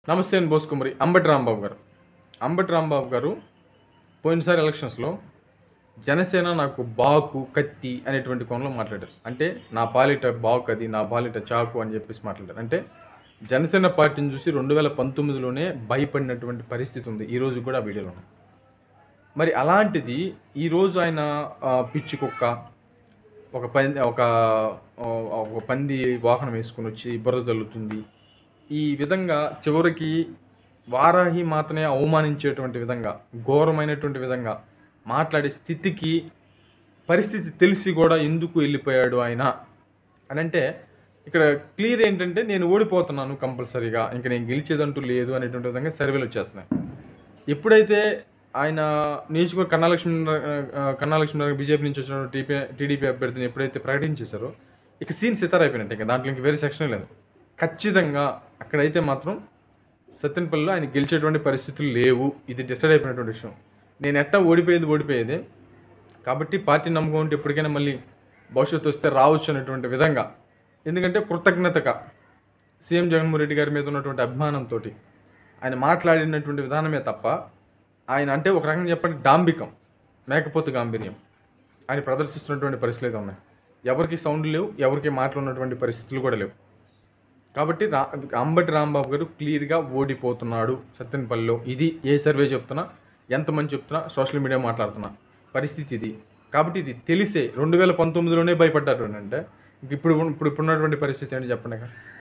నమస్తే అని బోసుకుమరి అంబటి రాంబాబు గారు అంబటి రాంబాబు గారు పోయినసారి ఎలక్షన్స్లో జనసేన నాకు బాకు కత్తి అనేటువంటి కోణంలో మాట్లాడారు అంటే నా పాలిట బాకు అది నా పాలిట చాకు అని చెప్పేసి మాట్లాడారు అంటే జనసేన పార్టీని చూసి రెండు వేల పంతొమ్మిదిలోనే భయపడినటువంటి పరిస్థితి ఉంది ఈ రోజు కూడా ఆ వీడియోలో ఉంది. మరి అలాంటిది ఈరోజు ఆయన ఆ, పిచ్చి కుక్క ఒక పంది ఒక ఆ, ఒక పంది వాహనం వేసుకుని వచ్చి బురద జల్లుతుంది ఈ విధంగా చివరికి వారాహి మాత్రమే అవమానించేటువంటి విధంగా ఘోరమైనటువంటి విధంగా మాట్లాడే స్థితికి పరిస్థితి తెలిసి కూడా ఎందుకు వెళ్ళిపోయాడు ఆయన అని అంటే ఇక్కడ క్లియర్ ఏంటంటే నేను ఓడిపోతున్నాను కంపల్సరీగా ఇంకా నేను గెలిచేదంటూ లేదు అనేటువంటి విధంగా సర్వేలు వచ్చేస్తున్నాయి ఎప్పుడైతే ఆయన నియోజకవర్గ కన్నాలక్ష్మి కన్నాలక్ష్మి బీజేపీ నుంచి వచ్చిన టీపీ టీడీపీ అభ్యర్థిని ఎప్పుడైతే ప్రకటించేశారో ఇక సీన్ సితార్ అయిపోయినట్టు ఇంకా దాంట్లో ఇంక వేరే సెక్షన్ లేదు ఖచ్చితంగా అక్కడైతే మాత్రం సత్యనపల్లిలో ఆయన గెలిచేటువంటి పరిస్థితులు లేవు ఇది డిసైడ్ అయిపోయినటువంటి విషయం నేను ఎట్టా ఓడిపోయేది ఓడిపోయేది కాబట్టి పార్టీ నమ్మకం ఉంటే ఎప్పటికైనా మళ్ళీ భవిష్యత్తు వస్తే రావచ్చు అనేటువంటి విధంగా ఎందుకంటే కృతజ్ఞతగా సీఎం జగన్మోహన్ రెడ్డి గారి మీద ఉన్నటువంటి అభిమానంతో ఆయన మాట్లాడినటువంటి విధానమే తప్ప ఆయన అంటే ఒక రకంగా చెప్పండి డాంబికం మేకపోతు గాంభీర్యం ఆయన ప్రదర్శిస్తున్నటువంటి పరిస్థితులు అయితే ఉన్నాయి ఎవరికి సౌండ్ లేవు ఎవరికి మాటలు ఉన్నటువంటి పరిస్థితులు కూడా లేవు కాబట్టి రా అంబటి రాంబాబు గారు క్లియర్గా ఓడిపోతున్నాడు సత్తెనపల్లిలో ఇది ఏ సర్వే చెప్తున్నా ఎంతమంది చెప్తున్నా సోషల్ మీడియా మాట్లాడుతున్నా పరిస్థితి ఇది కాబట్టి ఇది తెలిసే రెండు వేల పంతొమ్మిదిలోనే భయపడ్డారు అంటే ఇప్పుడు ఇప్పుడు ఇప్పుడున్నటువంటి పరిస్థితి ఏంటి చెప్పండి ఇక.